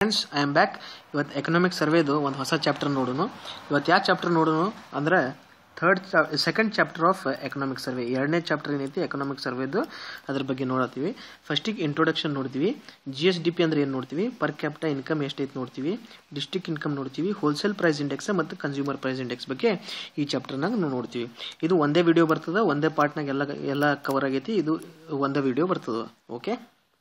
friends I am back ಇವತ್ತು economic ಸರ್ವೇದು ಒಂದು ಹೊಸ ಚಾಪ್ಟರ್ ನೋಡೋಣ ಇವತ್ತು ಯಾವ ಚಾಪ್ಟರ್ ನೋಡೋಣ ಅಂದ್ರೆ third second chapter of economic survey ಎರಡನೇ ಚಾಪ್ಟರ್ ಏನೈತಿ ಎಕನಾಮಿಕ್ ಸರ್ವೇದು ಅದ್ರ ಬಗ್ಗೆ ನೋಡತ್ತೀವಿ ಫಸ್ಟಿಗೆ ಇಂಟ್ರೊಡಕ್ಷನ್ ನೋಡ್ತೀವಿ ಜಿ ಎಸ್ ಡಿ ಪಿ ಅಂದ್ರೆ ಏನು ನೋಡ್ತೀವಿ ಪರ್ ಕ್ಯಾಪಿಟ ಇನ್ಕಮ್ ಎಷ್ಟೈತೆ ನೋಡ್ತೀವಿ ಡಿಸ್ಟ್ರಿಕ್ಟ್ ಇನ್ಕಮ್ ನೋಡ್ತೀವಿ ಹೋಲ್ಸೇಲ್ ಪ್ರೈಸ್ ಇಂಡೆಕ್ಸ್ ಮತ್ತು ಕನ್ಸ್ಯೂಮರ್ ಪ್ರೈಸ್ ಇಂಡೆಕ್ಸ್ ಬಗ್ಗೆ ಈ ಚಾಪ್ಟರ್ನಾಗ ನಾವು ನೋಡ್ತೀವಿ ಇದು ಒಂದೇ ವಿಡಿಯೋ ಬರ್ತದೆ ಒಂದೇ ಪಾರ್ಟ್ನಾಗ ಎಲ್ಲ ಎಲ್ಲ ಕವರ್ ಆಗೈತಿ ಇದು ಒಂದೇ ವಿಡಿಯೋ ಬರ್ತದೆ ಓಕೆ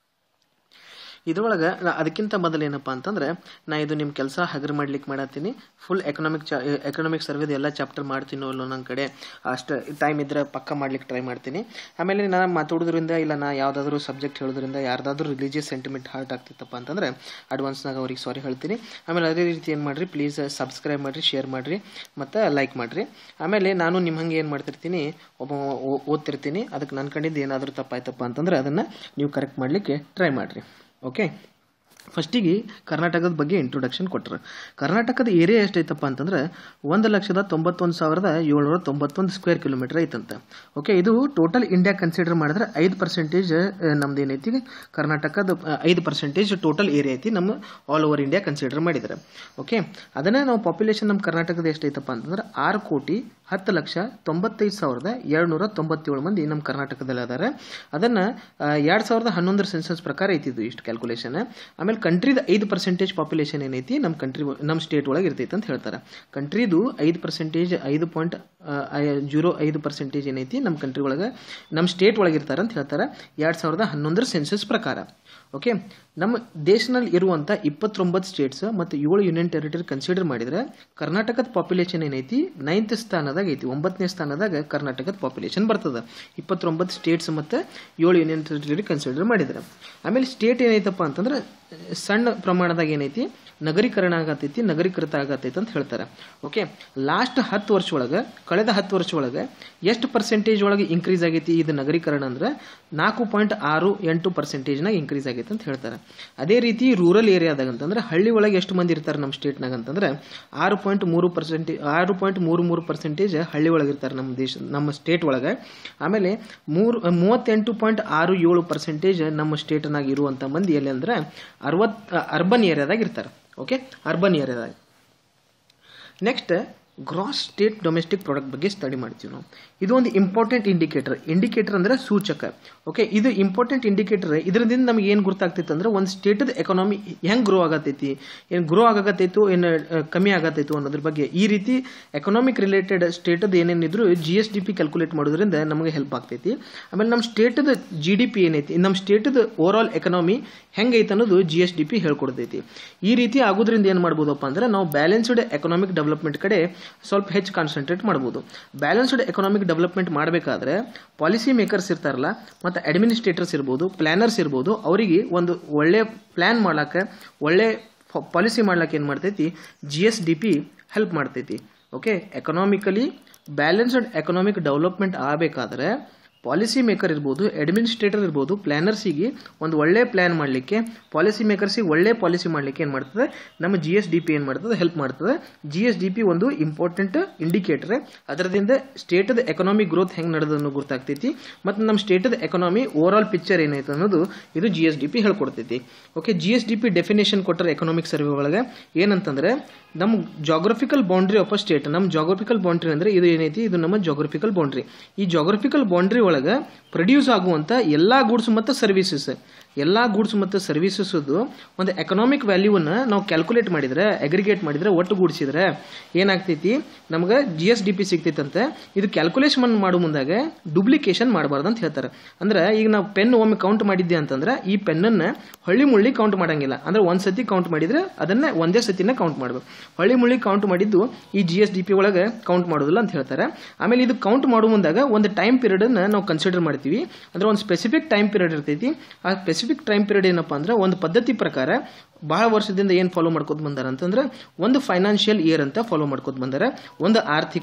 ಇದ್ರೊಳಗೆ ನಾ ಅದಕ್ಕಿಂತ ಮೊದಲು ಏನಪ್ಪ ಅಂತಂದ್ರೆ ನಾ ಇದು ನಿಮ್ಮ ಕೆಲಸ ಹಗರ್ ಮಾಡ್ಲಿಕ್ಕೆ ಮಾಡತ್ತೀನಿ ಫುಲ್ ಎಕನಾಮಿಕ್ ಚಾ ಎಕನಾಮಿಕ್ ಸರ್ವೇದ ಎಲ್ಲ ಚಾಪ್ಟರ್ ಮಾಡ್ತೀನೋ ಇಲ್ಲೋ ನನ್ನ ಕಡೆ ಅಷ್ಟು ಟೈಮ್ ಇದ್ರೆ ಪಕ್ಕ ಮಾಡ್ಲಿಕ್ಕೆ ಟ್ರೈ ಮಾಡ್ತೀನಿ ಆಮೇಲೆ ನಾನು ಮಾತಾಡೋದ್ರಿಂದ ಇಲ್ಲ ನಾ ಯಾವುದಾದ್ರೂ ಸಬ್ಜೆಕ್ಟ್ ಹೇಳೋದ್ರಿಂದ ಯಾರ್ದಾದ್ರೂ ರಿಲಿಜಿಯಸ್ ಸೆಂಟಿಮೆಂಟ್ ಹಾರ್ಟ್ ಆಗ್ತಿತ್ತಪ್ಪ ಅಂತಂದ್ರೆ ಅಡ್ವಾನ್ಸ್ನಾಗ ಅವ್ರಿಗೆ ಸಾರಿ ಹೇಳ್ತೀನಿ ಆಮೇಲೆ ಅದೇ ರೀತಿ ಏನು ಮಾಡಿರಿ ಪ್ಲೀಸ್ ಸಬ್ಸ್ಕ್ರೈಬ್ ಮಾಡಿರಿ ಶೇರ್ ಮಾಡಿರಿ ಮತ್ತು ಲೈಕ್ ಮಾಡಿರಿ ಆಮೇಲೆ ನಾನು ನಿಮ್ಮ ಹಂಗೆ ಏನು ಮಾಡ್ತಿರ್ತೀನಿ ಒಬ್ಬ ಓ- ಓದ್ತಿರ್ತೀನಿ ಅದಕ್ಕೆ ನನ್ನ ಕಡೆಯಿಂದ ಏನಾದರೂ ತಪ್ಪಾಯ್ತಪ್ಪ ಅಂತಂದ್ರೆ ಅದನ್ನು ನೀವು ಕರೆಕ್ಟ್ ಮಾಡಲಿಕ್ಕೆ ಟ್ರೈ ಮಾಡಿರಿ ಓಕೆ ಫಸ್ಟಿಗೆ ಕರ್ನಾಟಕದ ಬಗ್ಗೆ ಇಂಟ್ರೊಡಕ್ಷನ್ ಕೊಟ್ಟರು ಕರ್ನಾಟಕದ ಏರಿಯಾ ಎಷ್ಟೈತಪ್ಪ ಅಂತಂದ್ರೆ ಒಂದು ಲಕ್ಷದ ತೊಂಬತ್ತೊಂದು ಸಾವಿರದ ಏಳ್ನೂರ ತೊಂಬತ್ತೊಂದು ಸ್ಕ್ವೇರ್ ಕಿಲೋಮೀಟರ್ ಐತಂತೆ ಓಕೆ ಇದು ಟೋಟಲ್ ಇಂಡಿಯಾ ಕನ್ಸಿಡರ್ ಮಾಡಿದ್ರೆ ಐದು ಪರ್ಸೆಂಟೇಜ್ ನಮ್ದು ಏನೈತಿ ಕರ್ನಾಟಕದ ಆ, ಐದು ಪರ್ಸೆಂಟೇಜ್ ಟೋಟಲ್ ಏರಿಯಾ ಐತಿ ನಮ್ಮ ಆಲ್ ಓವರ್ ಇಂಡಿಯಾ ಕನ್ಸಿಡರ್ ಮಾಡಿದ್ದಾರೆ ಓಕೆ ಅದನ್ನೇ ನಾವು ಪಾಪ್ಯುಲೇಷನ್ ನಮ್ಮ ಕರ್ನಾಟಕದ ಎಷ್ಟೈತಪ್ಪ ಅಂತಂದ್ರೆ ಆರು ಕೋಟಿ ಹತ್ತು ಲಕ್ಷ ತೊಂಬತ್ತೈದು ಸಾವಿರದ ಏಳ್ನೂರ ತೊಂಬತ್ತೇಳು ಮಂದಿ ನಮ್ಮ ಕರ್ನಾಟಕದಲ್ಲಿ ಅದಾರೆ ಅದನ್ನ ಎರಡು ಸಾವಿರದ ಹನ್ನೊಂದರ ಸೆನ್ಸಸ್ ಪ್ರಕಾರ ಐತಿದ್ದು ಇಷ್ಟು ಕ್ಯಾಲ್ಕುಲೇಷನ್ ಆಮೇಲೆ ಕಂಟ್ರಿದ ಐದು ಪರ್ಸೆಂಟೇಜ್ ಪಾಪ್ಯುಲೇಷನ್ ಏನೈತಿ ನಮ್ಮ ಕಂಟ್ರಿ ನಮ್ಮ ಸ್ಟೇಟ್ ಒಳಗೆ ಇರ್ತೈತೆ ಅಂತ ಹೇಳ್ತಾರೆ ಕಂಟ್ರಿದು ಐದು ಪರ್ಸೆಂಟೇಜ್ ಐದು ಪಾಯಿಂಟ್ ಜೀರೋ ಐದು ಪರ್ಸೆಂಟೇಜ್ ಏನೈತಿ ನಮ್ಮ ಕಂಟ್ರಿ ಒಳಗೆ ನಮ್ಮ ಸ್ಟೇಟ್ ಒಳಗೆ ಇರ್ತಾರೆ ಅಂತ ಹೇಳ್ತಾರೆ ಎರಡು ಸಾವಿರದ ಹನ್ನೊಂದರ ಸೆನ್ಸಸ್ ಪ್ರಕಾರ ಓಕೆ ನಮ್ಮ ದೇಶದಲ್ಲಿ ಇರುವಂಥ ಇಪ್ಪತ್ತೊಂಬತ್ತು ಸ್ಟೇಟ್ಸ್ ಮತ್ತು ಏಳು ಯೂನಿಯನ್ ಟೆರಿಟರಿ ಕನ್ಸಿಡರ್ ಮಾಡಿದ್ರೆ ಕರ್ನಾಟಕದ ಪಾಪ್ಯುಲೇಷನ್ ಏನೈತಿ ನೈನ್ತ್ ಸ್ಥಾನದಾಗ ಐತಿ ಒಂಬತ್ತನೇ ಸ್ಥಾನದಾಗ ಕರ್ನಾಟಕದ ಪಾಪ್ಯುಲೇಷನ್ ಬರ್ತದೆ ಇಪ್ಪತ್ತೊಂಬತ್ತು ಸ್ಟೇಟ್ಸ್ ಮತ್ತು ಏಳು ಯೂನಿಯನ್ ಟೆರಿಟರಿ ಕನ್ಸಿಡರ್ ಮಾಡಿದ್ರೆ ಆಮೇಲೆ ಸ್ಟೇಟ್ ಏನೈತಪ್ಪ ಅಂತಂದ್ರೆ ಸಣ್ಣ ಪ್ರಮಾಣದಾಗ ಏನೈತಿ ನಗರೀಕರಣ ಆಗತೈತಿ ನಗರೀಕೃತ ಆಗತೈತಿ ಅಂತ ಹೇಳ್ತಾರೆ ಓಕೆ ಲಾಸ್ಟ್ ಹತ್ತು ವರ್ಷ ಒಳಗೆ ಕಳೆದ ಹತ್ತು ವರ್ಷ ಒಳಗೆ ಎಷ್ಟು ಪರ್ಸೆಂಟೇಜ್ ಒಳಗೆ ಇನ್ಕ್ರೀಸ್ ಆಗೈತಿ ಇದು ನಗರೀಕರಣ ಅಂದ್ರೆ ನಾಲ್ಕು ಪಾಯಿಂಟ್ ಆರು ಎಂಟು ಪರ್ಸೆಂಟೇಜ್ನಾಗ ಇನ್ಕ್ರೀಸ್ ಆಗೈತೆ ಅಂತ ಹೇಳ್ತಾರೆ ಅದೇ ರೀತಿ ರೂರಲ್ ಏರಿಯಾದಾಗ ಅಂತಂದ್ರೆ ಹಳ್ಳಿ ಒಳಗೆ ಎಷ್ಟು ಮಂದಿ ಇರ್ತಾರೆ ನಮ್ಮ ಸ್ಟೇಟ್ನಾಗ ಅಂತಂದ್ರೆ ಆರು ಪಾಯಿಂಟ್ ಮೂರು ಪರ್ಸೆಂಟೇಜ್ ಆರು ಪಾಯಿಂಟ್ ಮೂರು ಮೂರು ಪರ್ಸೆಂಟೇಜ್ ಹಳ್ಳಿ ಒಳಗೆ ಇರ್ತಾರೆ ನಮ್ಮ ದೇಶ ನಮ್ಮ ಸ್ಟೇಟ್ ಒಳಗೆ ಆಮೇಲೆ ಮೂರು ಮೂವತ್ತೆಂಟು ಪಾಯಿಂಟ್ ಆರು ಏಳು ಪರ್ಸೆಂಟೇಜ್ ನಮ್ಮ ಸ್ಟೇಟ್ನಾಗ ಇರುವಂಥ ಮಂದಿ ಎಲ್ಲಿ ಅಂದ್ರೆ ಅರವತ್ ಅರ್ಬನ್ ಏರಿಯಾದಾಗ ಇರ್ತಾರೆ ಓಕೆ ಅರ್ಬನ್ ಏರಿಯಾದಾಗ next gross state domestic product ಬಗ್ಗೆ ಸ್ಟಡಿ ಮಾಡ್ತೀವಿ ನಾವು ಇದು ಒಂದು ಇಂಪಾರ್ಟೆಂಟ್ ಇಂಡಿಕೇಟರ್ ಇಂಡಿಕೇಟರ್ ಅಂದ್ರೆ ಸೂಚಕ ಓಕೆ ಇದು ಇಂಪಾರ್ಟೆಂಟ್ ಇಂಡಿಕೇಟರ್ ಇದರಿಂದ ನಮಗೆ ಏನು ಗೊತ್ತಾಗ್ತೈತೆ ಅಂದ್ರೆ ಒಂದು ಸ್ಟೇಟದ ಎಕಾನಮಿ ಹೆಂಗ್ ಗ್ರೋ ಆಗತೈತಿ ಏನು ಗ್ರೋ ಆಗತೈತು ಏನು ಕಮ್ಮಿ ಆಗತೈತು ಅನ್ನೋದ್ರ ಬಗ್ಗೆ ಈ ರೀತಿ ಎಕನಾಮಿಕ್ ರಿಲೇಟೆಡ್ ಸ್ಟೇಟದ ಏನೇನಿದ್ರು G S D P calculate ಮಾಡೋದ್ರಿಂದ ನಮಗೆ ಹೆಲ್ಪ್ ಆಗ್ತೈತಿ ಆಮೇಲೆ ನಮ್ಮ ಸ್ಟೇಟದ ಜಿ ಡಿ ಪಿ ಏನೈತಿ ನಮ್ಮ ಸ್ಟೇಟದ ಓವರ್ ಆಲ್ ಎಕನಾಮಿ ಹೆಂಗೈತೆ ಅನ್ನೋದು ಜಿ ಎಸ್ ಡಿ ಪಿ ಹೇಳ್ಕೊಡ್ತೈತಿ ಈ ರೀತಿ ಆಗೋದ್ರಿಂದ ಏನು ಮಾಡ್ಬೋದಪ್ಪ ಅಂದ್ರೆ ನಾವು ಬ್ಯಾಲೆನ್ಸ್ಡ್ ಎಕನಾಮಿಕ್ ಡೆವಲಪ್ಮೆಂಟ್ ಕಡೆ ಸ್ವಲ್ಪ ಹೆಚ್ಚು ಕಾನ್ಸಂಟ್ರೇಟ್ ಮಾಡ್ಬೋದು ಬ್ಯಾಲೆನ್ಸ್ಡ್ ಎಕನಾಮಿಕ್ ಡೆವಲಪ್ಮೆಂಟ್ ಮಾಡಬೇಕಾದ್ರೆ ಪಾಲಿಸಿ ಮೇಕರ್ಸ್ ಇರ್ತಾರಲ್ಲ ಮತ್ತು ಅಡ್ಮಿನಿಸ್ಟ್ರೇಟರ್ಸ್ ಇರ್ಬೋದು ಪ್ಲಾನರ್ಸ್ ಇರ್ಬೋದು ಅವರಿಗೆ ಒಂದು ಒಳ್ಳೆ ಪ್ಲಾನ್ ಮಾಡ್ಲಾಕ ಒಳ್ಳೆ ಪಾಲಿಸಿ ಮಾಡ್ಲಾಕ ಏನು ಮಾಡ್ತೈತಿ G S D P help ಮಾಡ್ತೈತಿ okay economically balanced economic development ಆಗಬೇಕಾದ್ರೆ ಪಾಲಿಸಿ ಮೇಕರ್ ಇರ್ಬೋದು ಅಡ್ಮಿನಿಸ್ಟ್ರೇಟರ್ ಇರ್ಬೋದು ಪ್ಲಾನರ್ಸಿಗೆ ಒಂದು ಒಳ್ಳೆ ಪ್ಲಾನ್ ಮಾಡಲಿಕ್ಕೆ ಪಾಲಿಸಿ ಮೇಕರ್ಸಿಗೆ ಒಳ್ಳೆ ಪಾಲಿಸಿ ಮಾಡಲಿಕ್ಕೆ ಏನು ಮಾಡ್ತದೆ ನಮ್ಮ ಜಿ ಎಸ್ ಡಿ ಪಿ ಏನು ಮಾಡ್ತದೆ ಹೆಲ್ಪ್ ಮಾಡ್ತದೆ ಜಿ ಎಸ್ ಡಿ ಪಿ ಒಂದು ಇಂಪಾರ್ಟೆಂಟ್ ಇಂಡಿಕೇಟರ್ ಅದರದಿಂದ ಸ್ಟೇಟದ ಎಕನಾಮಿಕ್ ಗ್ರೋತ್ ಹೆಂಗೆ ನಡೆದನ್ನು ಗೊತ್ತಾಗ್ತೈತಿ ಮತ್ತು ನಮ್ಮ ಸ್ಟೇಟದ ಎಕನಾಮಿ ಓವರ್ ಆಲ್ ಪಿಕ್ಚರ್ ಏನೈತೆ ಅನ್ನೋದು ಇದು ಜಿ ಎಸ್ ಡಿ ಪಿ ಹೇಳ್ಕೊಡ್ತೈತಿ okay G S D P definition ಕೊಟ್ಟರೆ ಎಕನಾಮಿಕ್ ಸರ್ವೆ ಒಳಗೆ ಏನಂತಂದ್ರೆ ನಮ್ಮ geographical boundary of a state ನಮ್ಮ ಜಾಗ್ರಫಿಕಲ್ ಬೌಂಡ್ರಿ ಅಂದ್ರೆ ಇದು ಏನೈತಿ ಇದು ನಮ್ಮ ಜಾಗ್ರಫಿಕಲ್ ಬೌಂಡ್ರಿ ಈ ಜಾಗ್ರಫಿಕಲ್ ಬೌಂಡ್ರಿ ಒಳಗೆ ಪ್ರೊಡ್ಯೂಸ್ ಆಗುವಂತ ಎಲ್ಲಾ ಗೂಡ್ಸ್ ಮತ್ತು ಸರ್ವಿಸಸ್ ಎಲ್ಲಾ ಗೂಡ್ಸ್ ಮತ್ತು ಸರ್ವಿಸಸ್ ಒಂದು ಎಕನಾಮಿಕ್ ವ್ಯಾಲ್ಯೂವನ್ನ ನಾವು ಕ್ಯಾಲ್ಕುಲೇಟ್ ಮಾಡಿದ್ರೆ ಅಗ್ರಿಗೇಟ್ ಮಾಡಿದ್ರೆ ಒಟ್ಟು ಗೂಡಿಸಿದ್ರೆ ಏನಾಗ್ತೈತಿ ನಮ್ಗೆ ಜಿ ಎಸ್ ಡಿ ಪಿ ಸಿಗ್ತೈತಂತೆ ಇದು ಕ್ಯಾಲ್ಕುಲೇಷನ್ ಮಾಡೋ ಮುಂದಾಗ ಡುಪ್ಲಿಕೇಶನ್ ಮಾಡಬಾರ್ದು ಅಂತ ಹೇಳ್ತಾರೆ ಅಂದ್ರೆ ಈಗ ನಾವು ಪೆನ್ ಒಮ್ಮೆ ಕೌಂಟ್ ಮಾಡಿದ್ದೆ ಅಂತಂದ್ರೆ ಈ ಪೆನ್ನನ್ನು ಹಳ್ಳಿ ಮುಳ್ಳಿ ಕೌಂಟ್ ಮಾಡಂಗಿಲ್ಲ ಅಂದ್ರೆ ಒಂದ್ ಸತಿ ಕೌಂಟ್ ಮಾಡಿದ್ರೆ ಅದನ್ನ ಒಂದೇ ಸತಿನ ಕೌಂಟ್ ಮಾಡ್ಬೇಕು ಹಳ್ಳಿ ಮುಳ್ಳಿ ಕೌಂಟ್ ಮಾಡಿದ್ದು ಈ ಜಿ ಎಸ್ ಡಿ ಪಿ ಒಳಗೆ ಕೌಂಟ್ ಮಾಡೋದಿಲ್ಲ ಅಂತ ಹೇಳ್ತಾರೆ ಆಮೇಲೆ ಇದು ಕೌಂಟ್ ಮಾಡೋ ಮುಂದಾಗ ಒಂದು ಟೈಮ್ ಪೀರಿಯಡ್ ನಾವು ಕನ್ಸಿಡರ್ ಮಾಡ್ತೀವಿ ಅಂದ್ರೆ ಒಂದು ಸ್ಪೆಸಿಫಿಕ್ ಟೈಮ್ ಪೀರಿಯಡ್ ಇರ್ತೈತಿ ಆ ಸ್ಪೆಸಿಫಿಕ್ ಟೈಮ್ ಪೀರಿಯಡ್ ಏನಪ್ಪಾ ಅಂದ್ರೆ ಒಂದು ಪದ್ಧತಿ ಪ್ರಕಾರ ಬಹಳ ವರ್ಷದಿಂದ ಏನು ಫಾಲೋ ಮಾಡ್ಕೊತ ಬಂದಾರ ಅಂತಂದ್ರೆ ಒಂದು ಫೈನಾನ್ಷಿಯಲ್ ಇಯರ್ ಅಂತ ಫಾಲೋ ಮಾಡ್ಕೊತ ಬಂದಾರ ಒಂದು ಆರ್ಥಿಕ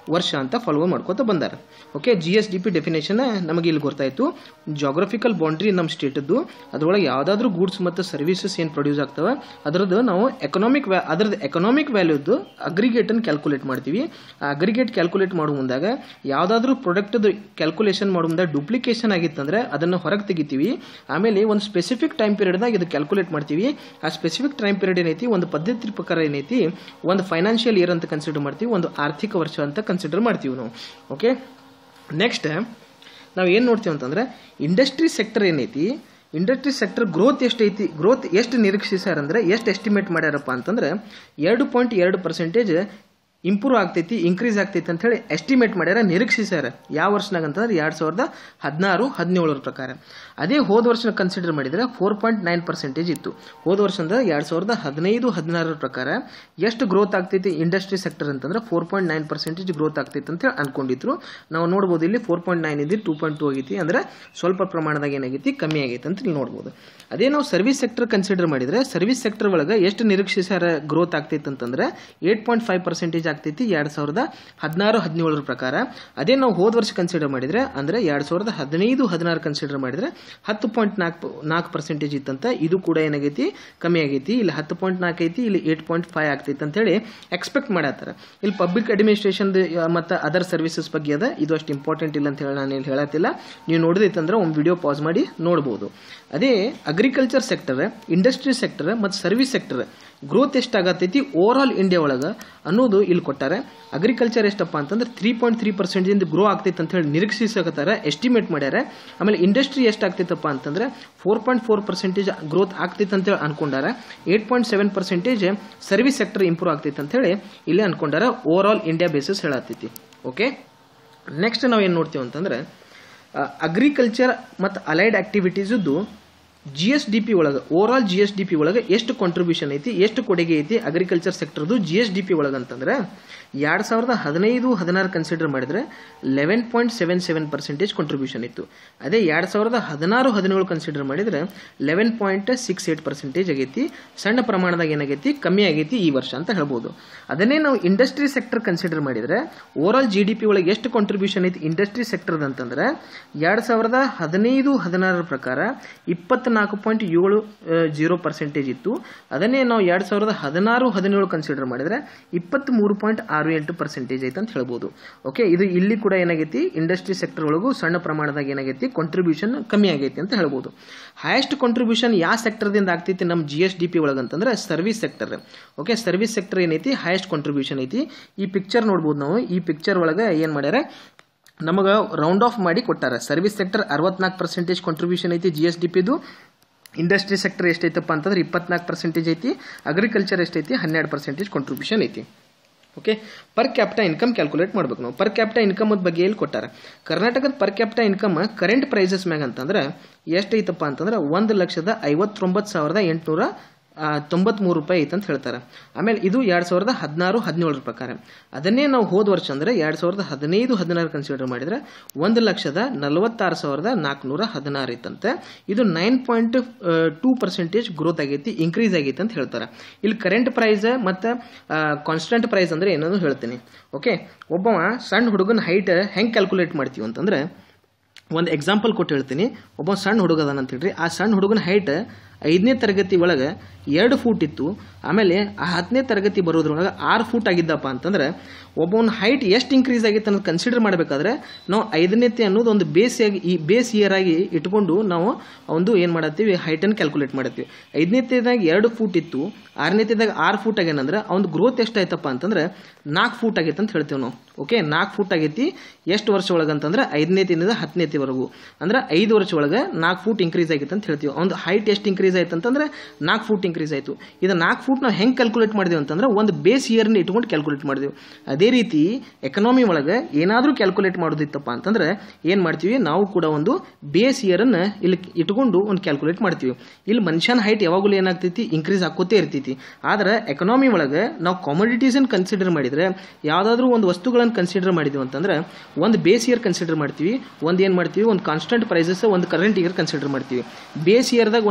ವರ್ಷ ಅಂತ ಫಾಲೋ ಮಾಡ್ಕೋತ ಬಂದಾರ okay G S D P definition ನಮಗೆ ಇಲ್ಲಿ ಗೊತ್ತಾಯಿತು ಜಾಗ್ರಫಿಕಲ್ ಬೌಂಡ್ರಿ ನಮ್ಮ ಸ್ಟೇಟದ್ದು ಅದರೊಳಗೆ ಯಾವುದಾದ್ರೂ ಗೂಡ್ಸ್ ಮತ್ತು ಸರ್ವಿಸಸ್ ಏನು ಪ್ರೊಡ್ಯೂಸ್ ಆಗ್ತವೆ ಅದರದ್ದು ನಾವು ಎಕನಾಮಿಕ್ ವ್ಯಾ ಅದರದ್ದು ಎಕನಾಮಿಕ್ ವ್ಯಾಲ್ಯೂದ್ದು ಅಗ್ರಿಗೇಟನ್ನು ಕ್ಯಾಲ್ಕುಲೇಟ್ ಮಾಡ್ತೀವಿ ಆ ಅಗ್ರಿಗೇಟ್ ಕ್ಯಾಲ್ಕುಲೇಟ್ ಮಾಡೋ ಮುಂದಾಗ ಯಾವುದಾದ್ರೂ ಪ್ರಾಡಕ್ಟ್ದು ಕ್ಯಾಲ್ಕುಲೇಷನ್ ಮಾಡೋ ಮುಂದಾಗ ಡುಪ್ಲಿಕೇಶನ್ ಆಗಿತ್ತಂದ್ರೆ ಅದನ್ನು ಹೊರಗೆ ತೆಗಿತೀವಿ ಆಮೇಲೆ ಒಂದು ಸ್ಪೆಸಿಫಿಕ್ ಟೈಮ್ ಪೀರಿಯಡ್ದಾಗ ಇದು ಕ್ಯಾಲ್ಕುಲೇಟ್ ಮಾಡ್ತೀವಿ ಆ ಸ್ಪೆಸಿಫಿಕ್ ಟೈಮ್ ಪೀರಿಯಡ್ ಏನೈತಿ ಒಂದು ಪದ್ಧತಿ ಪ್ರಕಾರ ಏನೈತಿ ಒಂದು ಫೈನಾನ್ಷಿಯಲ್ ಇಯರ್ ಅಂತ ಕನ್ಸಿಡರ್ ಮಾಡ್ತೀವಿ ಒಂದು ಆರ್ಥಿಕ ವರ್ಷ ಅಂತ ಕನ್ಸಿಡರ್ ಮಾಡ್ತೀವಿ ನಾವು ಓಕೆ ನೆಕ್ಸ್ಟ್ ನಾವು ಏನು ನೋಡ್ತೀವಿ ಅಂತಂದ್ರೆ ಇಂಡಸ್ಟ್ರಿ ಸೆಕ್ಟರ್ ಏನೈತಿ ಇಂಡಸ್ಟ್ರಿ ಸೆಕ್ಟರ್ ಗ್ರೋತ್ ಎಷ್ಟೈತಿ ಗ್ರೋತ್ ಎಷ್ಟು ನಿರೀಕ್ಷಿಸ್ಯಾರ ಅಂದ್ರೆ ಎಷ್ಟು ಎಸ್ಟಿಮೇಟ್ ಮಾಡ್ಯಾರಪ್ಪ ಅಂತಂದ್ರೆ ಎರಡು ಪಾಯಿಂಟ್ ಎರಡು ಪರ್ಸೆಂಟೇಜ್ ಇಂಪ್ರೂವ್ ಆಗ್ತೈತಿ ಇನ್ಕ್ರೀಸ್ ಆಗ್ತೈತಿ ಅಂತ ಹೇಳಿ ಎಸ್ಟಿಮೇಟ್ ಮಾಡ್ಯಾರ ನಿರೀಕ್ಷಿಸ್ಯಾರ ಯಾವ ವರ್ಷನಾಗ ಅಂತಂದ್ರೆ ಎರಡ್ ಸಾವಿರದ ಹದಿನಾರು ಹದಿನೇಳರ ಪ್ರಕಾರ ಅದೇ ಹೋದ ವರ್ಷನ ಕನ್ಸಿಡರ್ ಮಾಡಿದ್ರೆ ಫೋರ್ ಪಾಯಿಂಟ್ ನೈನ್ ಪರ್ಸೆಂಟೇಜ್ ಇತ್ತು ಹೋದ ವರ್ಷ ಅಂದ್ರೆ ಎರಡ್ ಸಾವಿರದ ಹದಿನೈದು ಹದಿನಾರರ ಪ್ರಕಾರ ಎಷ್ಟು ಗ್ರೋತ್ ಆಗ್ತೈತಿ ಇಂಡಸ್ಟ್ರಿ ಸೆಕ್ಟರ್ ಅಂತಂದ್ರೆ four point nine percentage growth ಆಗ್ತೈತಿ ಅಂತ ಹೇಳಿ ಅನ್ಕೊಂಡಿದ್ರು ನಾವು ನೋಡ್ಬೋದು ಇಲ್ಲಿ ಫೋರ್ ಪಾಯಿಂಟ್ ನೈನ್ ಇದ್ದು ಟೂ ಪಾಯಿಂಟ್ ಟೂ ಆಗೈತಿ ಅಂದ್ರೆ ಸ್ವಲ್ಪ ಪ್ರಮಾಣದಾಗ ಏನಾಗೈತಿ ಕಮ್ಮಿ ಆಗೈತಿ ಅಂತ ನೀವು ನೋಡ್ಬೋದು ಅದೇ ನಾವು ಸರ್ವಿಸ್ ಸೆಕ್ಟರ್ ಕನ್ಸಿಡರ್ ಮಾಡಿದ್ರೆ ಸರ್ವಿಸ್ ಸೆಕ್ಟರ್ ಒಳಗೆ ಎಷ್ಟು ನಿರೀಕ್ಷಿಸ್ಯಾರ ಗ್ರೋತ್ ಆಗ್ತೈತಿ ಅಂತಂದ್ರೆ ಏಟ್ ಪಾಯಿಂಟ್ ಫೈವ್ ಪರ್ಸೆಂಟೇಜ್ ಆಗ್ತೈತಿ ಎರಡ್ ಸಾವಿರದ ಹದಿನಾರು ಹದಿನೇಳರ ಪ್ರಕಾರ ಅದೇ ನಾವು ಹೋದ ವರ್ಷ ಕನ್ಸಿಡರ್ ಮಾಡಿದ್ರೆ ಅಂದ್ರೆ ಎರಡ್ ಸಾವಿರದ ಹದಿನೈದು ಹದಿನಾರು ಕನ್ಸಿಡರ್ ಮಾಡಿದ್ರೆ ಹತ್ತು ಪಾಯಿಂಟ್ ನಾಲ್ಕು ನಾಲ್ಕು ಪರ್ಸೆಂಟೇಜ್ ಇತ್ತಂತ ಇದು ಕೂಡ ಏನಾಗೈತಿ ಕಮ್ಮಿ ಆಗೈತಿ ಇಲ್ಲಿ ಹತ್ತು ಪಾಯಿಂಟ್ ನಾಲ್ಕು ಐತಿ ಇಲ್ಲಿ ಏಟ್ ಪಾಯಿಂಟ್ ಫೈವ್ ಆಗ್ತೈತಿ ಅಂತ ಹೇಳಿ ಎಕ್ಸ್ಪೆಕ್ಟ್ ಮಾಡತ್ತಾರ ಇಲ್ಲಿ ಪಬ್ಲಿಕ್ ಅಡ್ಮಿನಿಸ್ಟ್ರೇಷನ್ ಮತ್ತು ಅದರ್ ಸರ್ವಿಸಸ್ ಬಗ್ಗೆ ಅದ ಇದು ಅಷ್ಟು ಇಂಪಾರ್ಟೆಂಟ್ ಇಲ್ಲ ಅಂತ ಹೇಳಿ ನಾನು ಇಲ್ಲಿ ಹೇಳತ್ತಿಲ್ಲ ನೀವು ನೋಡಿದೈತಂದ್ರೆ ಒಂದು ವಿಡಿಯೋ ಪಾಸ್ ಮಾಡಿ ನೋಡ್ಬೋದು ಅದೇ ಅಗ್ರಿಕಲ್ಚರ್ ಸೆಕ್ಟರ್ ಇಂಡಸ್ಟ್ರಿ ಸೆಕ್ಟರ್ ಮತ್ತು ಸರ್ವಿಸ್ ಸೆಕ್ಟರ್ ಗ್ರೋತ್ ಎಷ್ಟಾಗತೈತಿ ಓವರ್ ಆಲ್ ಇಂಡಿಯಾ ಒಳಗೆ ಅನ್ನೋದು ಇಲ್ಲಿ ಕೊಟ್ಟಾರೆ ಅಗ್ರಿಕಲ್ಚರ್ ಎಷ್ಟಪ್ಪ ಅಂತಂದ್ರೆ three point three percent grow ಆಗ್ತೈತೆ ಅಂತ ಹೇಳಿ ನಿರೀಕ್ಷಿಸಕತ್ತಾರ ಎಸ್ಟಿಮೇಟ್ ಮಾಡ್ಯಾರ ಆಮೇಲೆ ಇಂಡಸ್ಟ್ರಿ ಎಷ್ಟಾಗ್ತೈತಪ್ಪ ಅಂತಂದ್ರೆ four point four percentage growth ಆಗ್ತೈತೆ ಅಂತ ಹೇಳಿ ಅನ್ಕೊಂಡಾರ eight point seven percentage service sector improve ಆಗ್ತೈತೆ ಅಂತ ಹೇಳಿ ಇಲ್ಲಿ ಅನ್ಕೊಂಡಾರ ಓವರ್ ಆಲ್ ಇಂಡಿಯಾ ಬೇಸಿಸ್ ಹೇಳತ್ತೈತಿ ಓಕೆ ನೆಕ್ಸ್ಟ್ ನಾವು ಏನು ನೋಡ್ತೀವಿ ಅಂತಂದ್ರೆ ಅಗ್ರಿಕಲ್ಚರ್ ಮತ್ತು ಅಲೈಡ್ ಆಕ್ಟಿವಿಟೀಸದ್ದು ಜಿ ಎಸ್ ಡಿ ಪಿ ಒಳಗೆ over all G S D P ಒಳಗೆ ಎಷ್ಟು ಕಾಂಟ್ರಿಬ್ಯೂಷನ್ ಐತಿ ಎಷ್ಟು ಕೊಡುಗೆ ಐತಿ ಅಗ್ರಿಕಲ್ಚರ್ ಸೆಕ್ಟರ್ದು ಜಿ ಎಸ್ ಡಿ ಪಿ ಒಳಗೆ ಅಂತಂದ್ರೆ ಎರಡು ಸಾವಿರದ ಹದಿನೈದು ಹದಿನಾರು ಕನ್ಸಿಡರ್ ಮಾಡಿದ್ರೆ eleven point seven seven percentage contribution ಇತ್ತು ಅದೇ ಎರಡು ಸಾವಿರದ ಹದಿನಾರು ಹದಿನೇಳು ಕನ್ಸಿಡರ್ ಮಾಡಿದ್ರೆ eleven point six eight percentage ಆಗೈತಿ ಸಣ್ಣ ಪ್ರಮಾಣದಾಗ ಏನಾಗೈತಿ ಕಮ್ಮಿ ಆಗೈತಿ ಈ ವರ್ಷ ಅಂತ ಹೇಳ್ಬೋದು ಅದನ್ನೇ ನಾವು ಇಂಡಸ್ಟ್ರಿ ಸೆಕ್ಟರ್ ಕನ್ಸಿಡರ್ ಮಾಡಿದ್ರೆ over all G D P ಒಳಗೆ ಎಷ್ಟು ಕಾಂಟ್ರಿಬ್ಯೂಷನ್ ಐತಿ ಇಂಡಸ್ಟ್ರಿ ಸೆಕ್ಟರ್ ಅಂತಂದ್ರೆ ಎರಡು ಸಾವಿರದ ಹದಿನೈದು ಹದಿನಾರರ ಪ್ರಕಾರ ಇಪ್ಪತ್ನಾಲ್ಕು ಪಾಯಿಂಟ್ ಏಳು ಜೀರೋ ಪರ್ಸೆಂಟೇಜ್ ಇತ್ತು ಅದನ್ನೇ ನಾವು ಎರಡು ಸಾವಿರದ ಹದಿನಾರು ಹದಿನೇಳು ಕನ್ಸಿಡರ್ ಮಾಡಿದ್ರೆ ಇಪ್ಪತ್ತ್ ಮೂರು ಪಾಯಿಂಟ್ ಆರು ಎಂಟು ಪರ್ಸೆಂಟೇಜ್ ಐತೆ ಅಂತ ಹೇಳ್ಬೋದು ಓಕೆ ಇದು ಇಲ್ಲಿ ಕೂಡ ಏನಾಗೈತಿ ಇಂಡಸ್ಟ್ರಿ ಸೆಕ್ಟರ್ ಒಳಗೂ ಸಣ್ಣ ಪ್ರಮಾಣದಾಗ ಏನಾಗೈತಿ ಕಾಂಟ್ರಿಬ್ಯೂಷನ್ ಕಮ್ಮಿ ಆಗೈತಿ ಅಂತ ಹೇಳ್ಬೋದು ಹೈಯೆಸ್ಟ್ ಕಾಂಟ್ರಿಬ್ಯೂಷನ್ ಯಾವ ಸೆಕ್ಟರ್ದಿಂದ ಆಗ್ತೈತಿ ನಮ್ಮ ಜಿ ಎಸ್ ಡಿ ಪಿ ಒಳಗಂತಂದ್ರೆ service sector okay service sector ಏನೈತಿ ಹೈಯೆಸ್ಟ್ ಕಾಂಟ್ರಿಬ್ಯೂಷನ್ ಐತಿ ಈ ಪಿಕ್ಚರ್ ನೋಡ್ಬೋದು ನಾವು ಈ ಪಿಕ್ಚರ್ ಒಳಗೆ ಏನು ಮಾಡ್ಯಾರ ನಮಗೆ ರೌಂಡ್ ಆಫ್ ಮಾಡಿ ಕೊಟ್ಟಾರ ಸರ್ವಿಸ್ ಸೆಕ್ಟರ್ ಅರವತ್ನಾಲ್ಕು ಪರ್ಸೆಂಟೇಜ್ ಕಾಂಟ್ರಿಬ್ಯೂಷನ್ ಐತಿ ಜಿ ಎಸ್ ಡಿ ಪಿದು ಇಂಡಸ್ಟ್ರಿ ಸೆಕ್ಟರ್ ಎಷ್ಟೈತಪ್ಪ ಅಂತಂದ್ರೆ ಇಪ್ಪತ್ನಾಲ್ಕು ಪರ್ಸೆಂಟೇಜ್ ಐತಿ ಅಗ್ರಿಕಲ್ಚರ್ ಎಷ್ಟೈತಿ ಹನ್ನೆರಡು ಪರ್ಸೆಂಟೇಜ್ ಕಾಂಟ್ರಿಬ್ಯೂಷನ್ ಐತಿ okay per capita income calculate ಮಾಡ್ಬೇಕು ನಾವು ಪರ್ ಕ್ಯಾಪಿಟಾ ಇನ್ಕಮ್ ಬಗ್ಗೆ ಎಲ್ಲಿ ಕೊಟ್ಟಾರ ಕರ್ನಾಟಕದ per capita income current prices ಮ್ಯಾಗ ಅಂತಂದ್ರೆ ಎಷ್ಟೈತಪ್ಪ ಅಂತಂದ್ರೆ ಒಂದು ಲಕ್ಷದ ಐವತ್ತೊಂಬತ್ತು ಸಾವಿರದ ಎಂಟುನೂರ ತೊಂಬತ್ಮೂರು ರೂಪಾಯಿ ಐತೆ ಅಂತ ಹೇಳ್ತಾರೆ ಆಮೇಲೆ ಇದು ಎರಡು ಸಾವಿರದ ಹದಿನಾರು ಹದಿನೇಳರ ಪ್ರಕಾರ ಅದನ್ನೇ ನಾವು ಹೋದ ವರ್ಷ ಅಂದರೆ ಎರಡು ಸಾವಿರದ ಹದಿನೈದು ಹದಿನಾರು ಕನ್ಸಿಡರ್ ಮಾಡಿದ್ರೆ ಒಂದು ಲಕ್ಷದ ನಲವತ್ತಾರು ಸಾವಿರದ ನಾಲ್ಕುನೂರ ಹದಿನಾರು ಐತಂತೆ ಇದು nine point two percentage growth ಆಗೈತಿ ಇನ್ಕ್ರೀಸ್ ಆಗೈತೆ ಅಂತ ಹೇಳ್ತಾರೆ ಇಲ್ಲಿ ಕರೆಂಟ್ ಪ್ರೈಸ್ ಮತ್ತು ಕಾನ್ಸ್ಟೆಂಟ್ ಪ್ರೈಸ್ ಅಂದರೆ ಏನನ್ನು ಹೇಳ್ತೀನಿ ಓಕೆ ಒಬ್ಬವ ಸಣ್ಣ ಹುಡುಗನ ಹೈಟ್ ಹೆಂಗೆ ಕ್ಯಾಲ್ಕುಲೇಟ್ ಮಾಡ್ತೀವಿ ಅಂತಂದ್ರೆ ಒಂದು ಎಕ್ಸಾಂಪಲ್ ಕೊಟ್ಟು ಹೇಳ್ತೀನಿ ಒಬ್ಬ ಸಣ್ಣ ಹುಡುಗ ಅದಾನ ಅಂತ ಹೇಳ್ರಿ ಆ ಸಣ್ಣ ಹುಡುಗನ ಹೈಟ್ ಐದನೇ ತರಗತಿ ಒಳಗೆ ಎರಡು ಫೂಟ್ ಇತ್ತು ಆಮೇಲೆ ಆ ಹತ್ತನೇ ತರಗತಿ ಬರೋದ್ರೊಳಗೆ ಆರು ಫೂಟ್ ಆಗಿದ್ದಪ್ಪ ಅಂತಂದ್ರೆ ಒಬ್ಬನ ಹೈಟ್ ಎಷ್ಟು ಇನ್ಕ್ರೀಸ್ ಆಗಿತ್ತು ಅನ್ನೋದು ಕನ್ಸಿಡರ್ ಮಾಡಬೇಕಾದ್ರೆ ನಾವು ಐದನೇತೆ ಅನ್ನೋದು ಒಂದು ಬೇಸ್ ಆಗಿ ಈ ಬೇಸ್ ಇಯರ್ ಆಗಿ ಇಟ್ಕೊಂಡು ನಾವು ಒಂದು ಏನು ಮಾಡತ್ತೀವಿ ಹೈಟನ್ನು ಕ್ಯಾಲ್ಕುಲೇಟ್ ಮಾಡತ್ತೀವಿ ಐದನೇತೆದಾಗ ಎರಡು ಫೂಟ್ ಇತ್ತು ಆರನೇತೆದಾಗ ಆರು ಫೂಟ್ ಆಗ್ಯಾನಂದ್ರೆ ಅವ್ನ ಗ್ರೋತ್ ಎಷ್ಟಾಯ್ತಪ್ಪ ಅಂತಂದ್ರೆ ನಾಲ್ಕು ಫೂಟ್ ಆಗೈತೆ ಅಂತ ಹೇಳ್ತೀವಿ ನಾವು ಓಕೆ ನಾಲ್ಕು ಫೂಟ್ ಆಗೈತಿ ಎಷ್ಟು ವರ್ಷ ಒಳಗೆ ಅಂತಂದ್ರೆ ಐದನೇತಿಂದ ಹತ್ತನೇತಿವರೆಗೂ ಅಂದ್ರೆ ಐದು ವರ್ಷ ಒಳಗೆ ನಾಲ್ಕು ಫೂಟ್ ಇನ್ಕ್ರೀಸ್ ಆಗೈತೆ ಅಂತ ಹೇಳ್ತೀವಿ ಅವ್ನ ಹೈಟ್ ಎಷ್ಟು ಇನ್ಕ್ರೀಸ್ ಆಯ್ತು ಅಂತಂದ್ರೆ ನಾಲ್ಕು ಫೂಟ್ ಇನ್ಕ್ರೀಸ್ ಆಯಿತು ಇದು ನಾಲ್ಕು ಫೂಟ್ ನಾವು ಹೆಂಗೆ ಕ್ಯಾಲ್ಕುಲೇಟ್ ಮಾಡಿದೆವು ಅಂತಂದ್ರೆ ಒಂದು ಬೇಸ್ ಇಯರ್ನ ಇಟ್ಕೊಂಡು ಕ್ಯಾಲ್ಕುಲೇಟ್ ಮಾಡಿದೆವು ಅದೇ ರೀತಿ ಎಕನಾಮಿ ಒಳಗೆ ಏನಾದರೂ ಕ್ಯಾಲ್ಕುಲೇಟ್ ಮಾಡೋದಿತ್ತಪ್ಪ ಅಂತಂದ್ರೆ ಏನು ಮಾಡ್ತೀವಿ ನಾವು ಕೂಡ ಒಂದು ಬೇಸ್ ಇಯರನ್ನು ಇಲ್ಲಿ ಇಟ್ಕೊಂಡು ಒಂದು ಕ್ಯಾಲ್ಕುಲೇಟ್ ಮಾಡ್ತೀವಿ ಇಲ್ಲಿ ಮನುಷ್ಯನ ಹೈಟ್ ಯಾವಾಗಲೂ ಏನಾಗ್ತೈತಿ ಇನ್ಕ್ರೀಸ್ ಆಕೋತೇ ಇರ್ತೈತಿ ಆದ್ರೆ ಎಕನಾಮಿ ಒಳಗೆ ನಾವು ಕಾಮೋಡಿಟೀಸನ್ನು ಕನ್ಸಿಡರ್ ಮಾಡಿದ್ರೆ ಯಾವುದಾದ್ರೂ ಒಂದು ವಸ್ತುಗಳನ್ನು ಕನ್ಸಿಡರ್ ಮಾಡಿದ್ವಿ ಅಂತಂದ್ರೆ ಒಂದು ಬೇಸ್ ಇಯರ್ ಕನ್ಸಿಡರ್ ಮಾಡ್ತೀವಿ ಒಂದು ಏನು ಮಾಡ್ತೀವಿ ಒಂದು ಕಾನ್ಸ್ಟೆಂಟ್ ಪ್ರೈಸಸ್ ಒಂದು ಕರೆಂಟ್ ಇಯರ್ ಕನ್ಸಿಡರ್ ಮಾಡ್ತೀವಿ ಬೇಸ್ ಇಯರ್ದಾಗ ಒಂದು ರೇಟ್ ಇರ್ತೈತಿ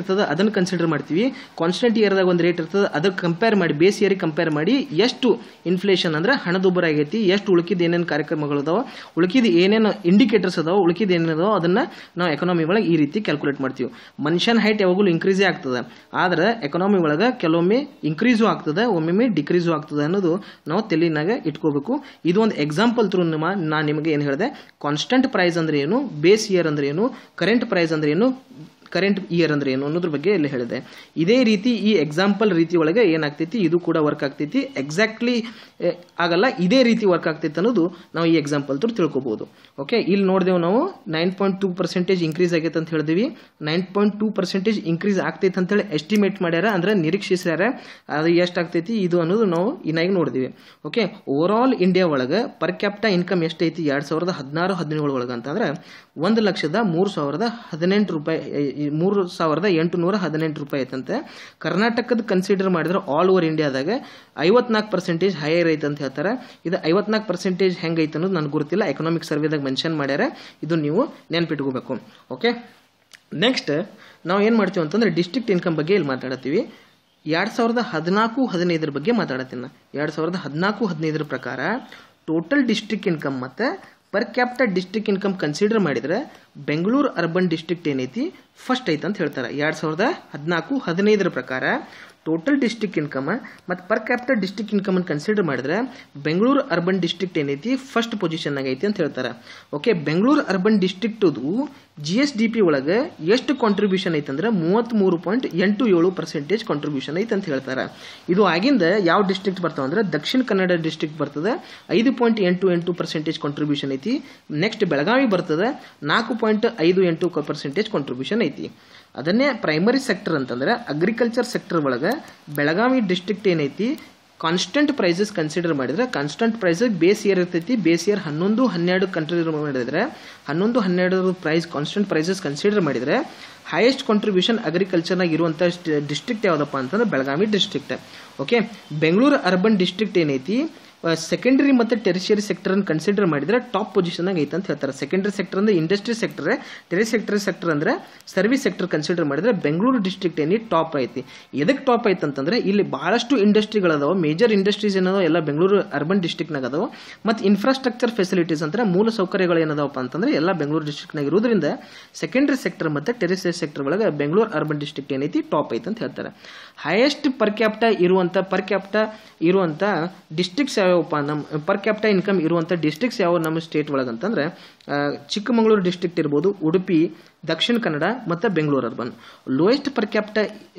ಇರ್ತದೆ ಅದನ್ನು ಕನ್ಸಿಡರ್ ಮಾಡ್ತೀವಿ ಕಾನ್ಸ್ಟೆಂಟ್ ಇಯರ್ದಾಗ ಒಂದು ರೇಟ್ ಇರ್ತದೆ ಅದಕ್ಕೆ ಕಂಪೇರ್ ಮಾಡಿ ಬೇಸ್ ಇಯರಿಗೆ ಕಂಪೇರ್ ಮಾಡಿ ಎಷ್ಟು ಇನ್ಫ್ಲೇಷನ್ ಅಂದ್ರೆ ಹಣದುಬ್ಬರ ಆಗೈತಿ ಎಷ್ಟು ಉಳಿಕಿದ ಏನೇನು ಕಾರ್ಯಕ್ರಮಗಳು ಅದಾವ ಉಳಿಕಿದ ಏನೇನು ಇಂಡಿಕೇಟರ್ಸ್ ಅದಾವ ಉಳಿಕಿದ ಏನೇನದಾವ ಅದನ್ನ ನಾವು ಎಕನಾಮಿ ಒಳಗೆ ಈ ರೀತಿ ಕ್ಯಾಲ್ಕುಲೇಟ್ ಮಾಡ್ತೀವಿ ಮನುಷ್ಯನ ಹೈಟ್ ಯಾವಾಗಲೂ ಇನ್ಕ್ರೀಸೇ ಆಗ್ತದೆ ಆದ್ರೆ ಎಕನಾಮಿ ಒಳಗೆ ಕೆಲವೊಮ್ಮೆ ಇನ್ಕ್ರೀಸು ಆಗ್ತದೆ ಒಮ್ಮೊಮ್ಮೆ ಡಿಕ್ರೀಸು ಆಗ್ತದೆ ಅನ್ನೋದು ನಾವು ತಲೆನಾಗ ಇಟ್ಕೋಬೇಕು ಇದು ಒಂದು ಎಕ್ಸಾಂಪಲ್ ಥ್ರೂ ನಿಮ್ಮ ನಾನು ನಿಮಗೆ ಏನು ಹೇಳಿದೆ ಕಾನ್ಸ್ಟೆಂಟ್ ಪ್ರೈಸ್ ಅಂದ್ರೆ ಏನು ಬೇಸ್ ಇಯರ್ ಅಂದ್ರೆ ಏನು ಕರೆಂಟ್ ಪ್ರೈಸ್ ಅಂದ್ರೆ ಏನು ಕರೆಂಟ್ ಇಯರ್ ಅಂದ್ರೆ ಏನು ಅನ್ನೋದ್ರ ಬಗ್ಗೆ ಇಲ್ಲಿ ಹೇಳಿದೆ ಇದೇ ರೀತಿ ಈ ಎಕ್ಸಾಂಪಲ್ ರೀತಿ ಒಳಗೆ ಏನಾಗ್ತೈತಿ ಇದು ಕೂಡ ವರ್ಕ್ ಆಗ್ತೈತಿ ಎಕ್ಸಾಕ್ಟ್ಲಿ ಆಗಲ್ಲ ಇದೇ ರೀತಿ ವರ್ಕ್ ಆಗ್ತೈತಿ ಅನ್ನೋದು ನಾವು ಈ ಎಕ್ಸಾಂಪಲ್ ಥ್ರೂ ತಿಳ್ಕೊಬಹುದು ಓಕೆ ಇಲ್ಲಿ ನೋಡಿದೆವು ನಾವು nine point two percentage increase ಆಗೈತೆ ಅಂತ ಹೇಳಿದ್ವಿ nine point two percentage increase ಆಗ್ತೈತೆ ಅಂತೇಳಿ ಎಸ್ಟಿಮೇಟ್ ಮಾಡ್ಯಾರ ಅಂದ್ರೆ ನಿರೀಕ್ಷಿಸ್ಯಾರ ಅದು ಎಷ್ಟು ಆಗ್ತೈತಿ ಇದು ಅನ್ನೋದು ನಾವು ಇನ್ನಾಗಿ ನೋಡಿದ್ವಿ ಓಕೆ ಓವರ್ ಆಲ್ ಇಂಡಿಯಾ ಒಳಗೆ ಪರ್ ಕ್ಯಾಪ್ಟಾ ಇನ್ಕಮ್ ಎಷ್ಟೈತಿ ಎರಡ್ ಸಾವಿರದ ಹದಿನಾರು ಹದಿನೇಳು ಒಳಗೆ ಅಂತಂದ್ರೆ ಒಂದು ಲಕ್ಷದ ಮೂರು ಸಾವಿರದ ಹದಿನೆಂಟು ರೂಪಾಯಿ ಮೂರು ಸಾವಿರದ ಎಂಟು ನೂರ ಹದಿನೆಂಟು ರೂಪಾಯಿ ಐತಂತೆ ಕರ್ನಾಟಕದ ಕನ್ಸಿಡರ್ ಮಾಡಿದ್ರೆ ಆಲ್ ಓವರ್ ಇಂಡಿಯಾದಾಗ ಐವತ್ನಾಲ್ಕು ಪರ್ಸೆಂಟೇಜ್ ಹೈಯರ್ ಐತೆ ಅಂತ ಹೇಳ್ತಾರೆ ಇದು ಐವತ್ನಾಲ್ಕು ಪರ್ಸೆಂಟೇಜ್ ಹೆಂಗೈತೆ ಅನ್ನೋದು ನನಗೆ ಗೊತ್ತಿಲ್ಲ ಎಕನಾಮಿಕ್ ಸರ್ವೆದಾಗ ಮೆನ್ಷನ್ ಮಾಡ್ಯಾರ ಇದು ನೀವು ನೆನ್ಪಿಟ್ಕೋಬೇಕು ಓಕೆ ನೆಕ್ಸ್ಟ್ ನಾವು ಏನು ಮಾಡ್ತೀವಿ ಅಂತಂದ್ರೆ ಡಿಸ್ಟ್ರಿಕ್ಟ್ ಇನ್ಕಮ್ ಬಗ್ಗೆ ಇಲ್ಲಿ ಮಾತಾಡತ್ತೀವಿ ಎರಡು ಸಾವಿರದ ಹದಿನಾಲ್ಕು ಹದಿನೈದರ ಬಗ್ಗೆ ಮಾತಾಡತ್ತೀನಿ ನಾ ಎರಡು ಸಾವಿರದ ಹದಿನಾಲ್ಕು ಹದಿನೈದರ ಪ್ರಕಾರ ಟೋಟಲ್ ಡಿಸ್ಟ್ರಿಕ್ಟ್ ಇನ್ಕಮ್ ಮತ್ತು per capital district income consider ಮಾಡಿದ್ರೆ ಬೆಂಗಳೂರು ಅರ್ಬನ್ ಡಿಸ್ಟ್ರಿಕ್ಟ್ ಏನೈತಿ ಫಸ್ಟ್ ಐತೆ ಅಂತ ಹೇಳ್ತಾರೆ ಎರಡು ಸಾವಿರದ ಹದಿನಾಲ್ಕು ಹದಿನೈದರ ಪ್ರಕಾರ ಟೋಟಲ್ ಡಿಸ್ಟ್ರಿಕ್ಟ್ ಇನ್ಕಮ್ ಮತ್ತು ಪರ್ ಕ್ಯಾಪಿಟಲ್ ಡಿಸ್ಟ್ರಿಕ್ಟ್ ಇನ್ಕಮ್ ಅನ್ನು ಕನ್ಸಿಡರ್ ಮಾಡಿದ್ರೆ ಬೆಂಗಳೂರು ಅರ್ಬನ್ ಡಿಸ್ಟ್ರಿಕ್ಟ್ ಏನೈತಿ ಫಸ್ಟ್ ಪೊಸಿಷನ್ ಐತಿ ಅಂತ ಹೇಳ್ತಾರೆ ಓಕೆ ಬೆಂಗಳೂರು ಅರ್ಬನ್ ಡಿಸ್ಟ್ರಿಕ್ಟದು ಜಿ ಎಸ್ ಡಿ ಪಿ ಒಳಗೆ ಎಷ್ಟು ಕಾಂಟ್ರಿಬ್ಯೂಷನ್ ಐತೆ ಅಂದ್ರೆ ಮೂವತ್ತ್ಮೂರು ಪಾಯಿಂಟ್ ಎಂಟು ಏಳು ಪರ್ಸೆಂಟೇಜ್ ಕಾಂಟ್ರಿಬ್ಯೂಷನ್ ಐತೆ ಅಂತ ಹೇಳ್ತಾರೆ ಇದು ಆಗಿಂದ ಯಾವ ಡಿಸ್ಟ್ರಿಕ್ಟ್ ಬರ್ತಾವ ಅಂದ್ರೆ ದಕ್ಷಿಣ ಕನ್ನಡ ಡಿಸ್ಟ್ರಿಕ್ಟ್ ಬರ್ತದೆ ಐದು ಪಾಯಿಂಟ್ ಎಂಟು ಎಂಟು ಪರ್ಸೆಂಟೇಜ್ ಕಾಂಟ್ರಿಬ್ಯೂಷನ್ ಐತಿ ನೆಕ್ಸ್ಟ್ ಬೆಳಗಾವಿ ಬರ್ತದೆ ನಾಲ್ಕು ಪಾಯಿಂಟ್ ಐದು ಎಂಟು ಪರ್ಸೆಂಟೇಜ್ ಕಾಂಟ್ರಿಬ್ಯೂಷನ್ ಐತಿ ಅದನ್ನೇ ಪ್ರೈಮರಿ ಸೆಕ್ಟರ್ ಅಂತಂದ್ರೆ ಅಗ್ರಿಕಲ್ಚರ್ ಸೆಕ್ಟರ್ ಒಳಗೆ ಬೆಳಗಾವಿ ಡಿಸ್ಟ್ರಿಕ್ಟ್ ಏನೈತಿ ಕಾನ್ಸ್ಟೆಂಟ್ ಪ್ರೈಸಸ್ ಕನ್ಸಿಡರ್ ಮಾಡಿದ್ರೆ ಕಾನ್ಸ್ಟೆಂಟ್ ಪ್ರೈಸಸ್ ಬೇಸ್ ಇಯರ್ ಇರ್ತೈತಿ ಬೇಸ್ ಇಯರ್ ಹನ್ನೊಂದು ಹನ್ನೆರಡು ಕನ್ಸಿಡರ್ ಮಾಡಿದ್ರೆ ಹನ್ನೊಂದು ಹನ್ನೆರಡು ಪ್ರೈಸ್ ಕಾನ್ಸ್ಟೆಂಟ್ ಪ್ರೈಸಸ್ ಕನ್ಸಿಡರ್ ಮಾಡಿದ್ರೆ ಹೈಯೆಸ್ಟ್ ಕಾಂಟ್ರಿಬ್ಯೂಷನ್ ಅಗ್ರಿಕಲ್ಚರ್ನಾಗ ಇರುವಂಥ ಡಿಸ್ಟ್ರಿಕ್ಟ್ ಯಾವುದಪ್ಪ ಅಂತಂದ್ರೆ Belagavi district okay Bengaluru urban district ಏನೈತಿ ಸೆಕೆಂಡರಿ ಮತ್ತು ಟೆರಿಷಿಯರಿ ಸೆಕ್ಟರ್ ಅನ್ನು ಕನ್ಸಿಡರ್ ಮಾಡಿದ್ರೆ ಟಾಪ್ ಪೊಸಿಷನ್ ಐತೆ ಅಂತ ಹೇಳ್ತಾರೆ ಸೆಕೆಂಡರಿ ಸೆಕ್ಟರ್ ಅಂದ್ರೆ ಇಂಡಸ್ಟ್ರಿ ಸೆಕ್ಟರ್ ಟೆರಿ ಸೆಕ್ಟರ್ ಸೆಕ್ಟರ್ ಅಂದ್ರೆ ಸರ್ವಿಸ್ ಸೆಕ್ಟರ್ ಕನ್ಸಿಡರ್ ಮಾಡಿದ್ರೆ ಬೆಂಗಳೂರು ಡಿಸ್ಟ್ರಿಕ್ಟ್ ಏನಿ ಟಾಪ್ ಐತಿ ಎದಕ್ಕೆ ಟಾಪ್ ಐತೆ ಅಂತಂದ್ರೆ ಇಲ್ಲಿ ಬಹಳಷ್ಟು ಇಂಡಸ್ಟ್ರಿಗಳದಾವ ಮೇಜರ್ ಇಂಡಸ್ಟ್ರೀಸ್ ಏನದಾವ ಎಲ್ಲ ಬೆಂಗಳೂರು ಅರ್ಬನ್ ಡಿಸ್ಟ್ರಿಕ್ಟ್ನಾಗ ಅದಾವ ಮತ್ತು ಇನ್ಫ್ರಾಸ್ಟ್ರಕ್ಚರ್ ಫೆಸಿಲಿಟೀಸ್ ಅಂದ್ರೆ ಮೂಲ ಸೌಕರ್ಯಗಳು ಏನದಾವಪ್ಪ ಅಂತಂದ್ರೆ ಎಲ್ಲ ಬೆಂಗಳೂರು ಡಿಸ್ಟ್ರಿಕ್ಟ್ನಾಗ ಇರೋದ್ರಿಂದ ಸೆಕೆಂಡರಿ ಸೆಕ್ಟರ್ ಮತ್ತು ಟೆರಿಷಿಯರಿ ಸೆಕ್ಟರ್ ಒಳಗೆ ಬೆಂಗಳೂರು ಅರ್ಬನ್ ಡಿಸ್ಟ್ರಿಕ್ಟ್ ಏನೈತಿ ಟಾಪ್ ಐತೆ ಅಂತ ಹೇಳ್ತಾರೆ ಹೈಯೆಸ್ಟ್ ಪರ್ ಕ್ಯಾಪ್ಟಾ ಇರುವಂತ ಪರ್ ಕ್ಯಾಪ್ಟಾ ಇರುವಂತ ಡಿಸ್ಟ್ರಿಕ್ಟ್ಸ್ ಯಾವ್ಯಾವಪ್ಪ ನಮ್ಮ ಪರ್ ಕ್ಯಾಪ್ಟಾ ಇನ್ಕಮ್ ಇರುವಂತ ಡಿಸ್ಟ್ರಿಕ್ಟ್ಸ್ ಯಾವ ನಮ್ಮ ಸ್ಟೇಟ್ ಒಳಗೆ ಅಂತಂದ್ರೆ ಆ, ಚಿಕ್ಕಮಗಳೂರು ಡಿಸ್ಟ್ರಿಕ್ಟ್ ಇರ್ಬೋದು ಉಡುಪಿ ದಕ್ಷಿಣ ಕನ್ನಡ ಮತ್ತು Bengaluru urban lowest per capita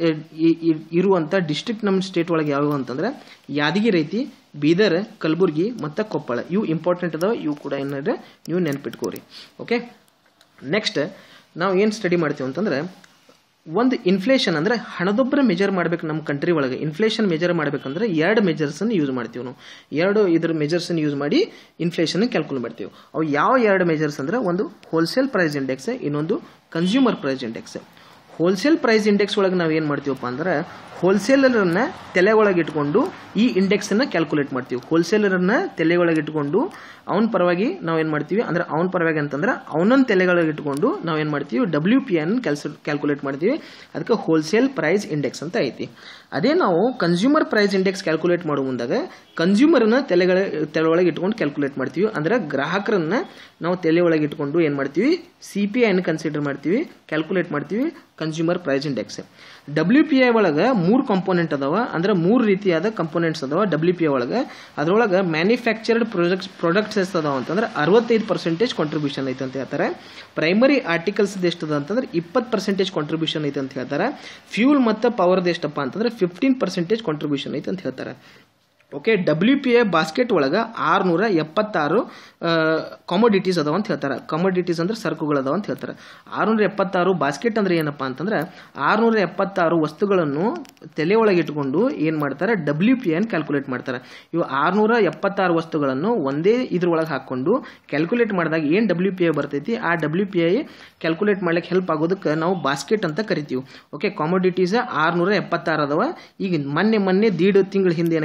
ಇರುವಂತ ಡಿಸ್ಟ್ರಿಕ್ಟ್ ನಮ್ಮ ಸ್ಟೇಟ್ ಒಳಗೆ ಯಾವ್ಯಾವ ಅಂತಂದ್ರೆ ಯಾದಗಿರಿ ಐತಿ ಬೀದರ್ ಕಲಬುರ್ಗಿ ಮತ್ತು ಕೊಪ್ಪಳ ಇವು ಇಂಪಾರ್ಟೆಂಟ್ ಅದಾವ ಇವು ಕೂಡ ಏನಾದ್ರೆ ನೀವು ನೆನ್ಪಿಟ್ಕೋರಿ ಓಕೆ ನೆಕ್ಸ್ಟ್ ನಾವು ಏನು ಸ್ಟಡಿ ಮಾಡ್ತೀವಿ ಅಂತಂದ್ರೆ ಒಂದು ಇನ್ಫ್ಲೇಷನ್ ಅಂದ್ರೆ ಹಣದೊಬ್ಬರ ಮೆಜರ್ ಮಾಡ್ಬೇಕು ನಮ್ಮ ಕಂಟ್ರಿ ಒಳಗೆ ಇನ್ಫ್ಲೇಷನ್ ಮೆಜರ್ ಮಾಡ್ಬೇಕಂದ್ರೆ ಎರಡು ಮೆಜರ್ಸ್ ಅನ್ನು ಯೂಸ್ ಮಾಡ್ತೀವಿ ನಾವು ಎರಡು ಇದ್ರ ಮೆಜರ್ಸ್ ಅನ್ನು ಯೂಸ್ ಮಾಡಿ ಇನ್ಫ್ಲೇಷನ್ ಕ್ಯಾಲ್ಕುಲೇಟ್ ಮಾಡ್ತೀವಿ ಅವು ಯಾವ ಎರಡು ಮೆಜರ್ಸ್ ಅಂದ್ರೆ ಒಂದು ಹೋಲ್ಸೇಲ್ ಪ್ರೈಸ್ ಇಂಡೆಕ್ಸ್ ಇನ್ನೊಂದು consumer price index wholesale price index ಒಳಗೆ ನಾವು ಏನು ಮಾಡ್ತೀವಪ್ಪ ಅಂದ್ರೆ ಹೋಲ್ಸೇಲರನ್ನ ತಲೆ ಒಳಗೆ ಇಟ್ಕೊಂಡು ಈ ಇಂಡೆಕ್ಸ್ ಅನ್ನ ಕ್ಯಾಲ್ಕುಲೇಟ್ ಮಾಡ್ತೀವಿ ಹೋಲ್ಸೇಲರನ್ನ ತಲೆ ಒಳಗೆ ಇಟ್ಕೊಂಡು ಅವನ ಪರವಾಗಿ ನಾವು ಏನು ಮಾಡ್ತೀವಿ ಅಂದ್ರೆ ಅವನ ಪರವಾಗಿ ಅಂತಂದ್ರೆ ಅವನನ್ನ ತಲೆಗಳಿಗೆ ಇಟ್ಕೊಂಡು ನಾವು ಏನು ಮಾಡ್ತೀವಿ ಡಬ್ಲ್ಯೂ ಪಿ ಅನ್ನು ಕ್ಯಾಲ್ಸ ಕ್ಯಾಲ್ಕುಲೇಟ್ ಮಾಡ್ತೀವಿ ಅದಕ್ಕೆ ಹೋಲ್ಸೇಲ್ ಪ್ರೈಸ್ ಇಂಡೆಕ್ಸ್ ಅಂತ ಐತಿ ಅದೇ ನಾವು ಕನ್ಸ್ಯೂಮರ್ ಪ್ರೈಸ್ ಇಂಡೆಕ್ಸ್ ಕ್ಯಾಲ್ಕುಲೇಟ್ ಮಾಡೋ ಮುಂದಾಗ ಕನ್ಸ್ಯೂಮರ್ನ ತಲೆಗಳ ತಲೆ ಒಳಗೆ ಇಟ್ಕೊಂಡು ಕ್ಯಾಲ್ಕುಲೇಟ್ ಮಾಡ್ತೀವಿ ಅಂದ್ರೆ ಗ್ರಾಹಕರನ್ನ ನಾವು ತಲೆ ಒಳಗೆ ಇಟ್ಕೊಂಡು ಏನು ಮಾಡ್ತೀವಿ ಸಿ ಪಿ ಐನ ಕನ್ಸಿಡರ್ ಮಾಡ್ತೀವಿ ಕ್ಯಾಲ್ಕುಲೇಟ್ ಮಾಡ್ತೀವಿ consumer price index W P I ಒಳಗೆ ಮೂರು ಕಾಂಪೋನೆಂಟ್ ಅದಾವ ಅಂದ್ರೆ ಮೂರು ರೀತಿಯಾದ ಕಂಪೋನೆಂಟ್ಸ್ ಅದಾವ ಡಬ್ಲ್ಯೂ ಪಿ ಐ ಒಳಗೆ ಅದ್ರೊಳಗೆ ಮ್ಯಾನುಫ್ಯಾಕ್ಚರ್ಡ್ ಪ್ರಾಡಕ್ಟ್ಸ್ ಪ್ರಾಡಕ್ಟ್ಸ್ ಎಷ್ಟು ಅದಾವ ಅಂತಂದ್ರೆ ಅರವತ್ತೈದು ಪರ್ಸೆಂಟೇಜ್ ಕಾಂಟ್ರಿಬ್ಯೂಷನ್ ಐತೆ ಅಂತ ಹೇಳ್ತಾರೆ ಪ್ರೈಮರಿ ಆರ್ಟಿಕಲ್ಸ್ ಎಷ್ಟು ಅದ ಅಂತಂದ್ರೆ ಇಪ್ಪತ್ತು ಪರ್ಸೆಂಟೇಜ್ ಕಾಂಟ್ರಿಬ್ಯೂಷನ್ ಐತೆ ಅಂತ ಹೇಳ್ತಾರೆ ಫ್ಯೂಲ್ ಮತ್ತು ಪವರ್ದು ಎಷ್ಟಪ್ಪ ಅಂತಂದ್ರೆ ಫಿಫ್ಟೀನ್ ಪರ್ಸೆಂಟೇಜ್ ಕಾಂಟ್ರಿಬ್ಯೂಷನ್ ಐತೆ ಅಂತ ಹೇಳ್ತಾರೆ okay W P A basket ಒಳಗೆ ಆರುನೂರ ಎಪ್ಪತ್ತಾರು ಕಾಮೋಡಿಟೀಸ್ ಅದಾವ ಅಂತ ಹೇಳ್ತಾರೆ ಕಾಮೋಡಿಟೀಸ್ ಅಂದ್ರೆ ಸರಕುಗಳು ಅದಾವ ಅಂತ ಹೇಳ್ತಾರೆ ಆರುನೂರ ಎಪ್ಪತ್ತಾರು ಬಾಸ್ಕೆಟ್ ಅಂದ್ರೆ ಏನಪ್ಪಾ ಅಂತಂದ್ರೆ ಆರುನೂರ ಎಪ್ಪತ್ತಾರು ವಸ್ತುಗಳನ್ನು ತಲೆ ಒಳಗೆ ಇಟ್ಕೊಂಡು ಏನು ಮಾಡ್ತಾರೆ ಡಬ್ಲ್ಯೂ ಪಿ ಅನ್ನು ಕ್ಯಾಲ್ಕುಲೇಟ್ ಮಾಡ್ತಾರೆ ಇವು ಆರುನೂರ ಎಪ್ಪತ್ತಾರು ವಸ್ತುಗಳನ್ನು ಒಂದೇ ಇದ್ರೊಳಗೆ ಹಾಕೊಂಡು ಕ್ಯಾಲ್ಕುಲೇಟ್ ಮಾಡಿದಾಗ ಏನು ಡಬ್ಲ್ಯೂ ಪಿ ಐ ಬರ್ತೈತಿ ಆ ಡಬ್ಲ್ಯೂ ಪಿ ಐ ಕ್ಯಾಲ್ಕುಲೇಟ್ ಮಾಡ್ಲಿಕ್ಕೆ ಹೆಲ್ಪ್ ಆಗೋದಕ್ಕೆ ನಾವು ಬಾಸ್ಕೆಟ್ ಅಂತ ಕರಿತೀವಿ ಓಕೆ ಕಾಮೋಡಿಟೀಸ್ ಆರುನೂರ ಎಪ್ಪತ್ತಾರು ಅದಾವ ಈಗ ಮೊನ್ನೆ ಮೊನ್ನೆ ದೀಡ್ ತಿಂಗಳ ಹಿಂದೆ ಏನಾಗೈತಿ ಈ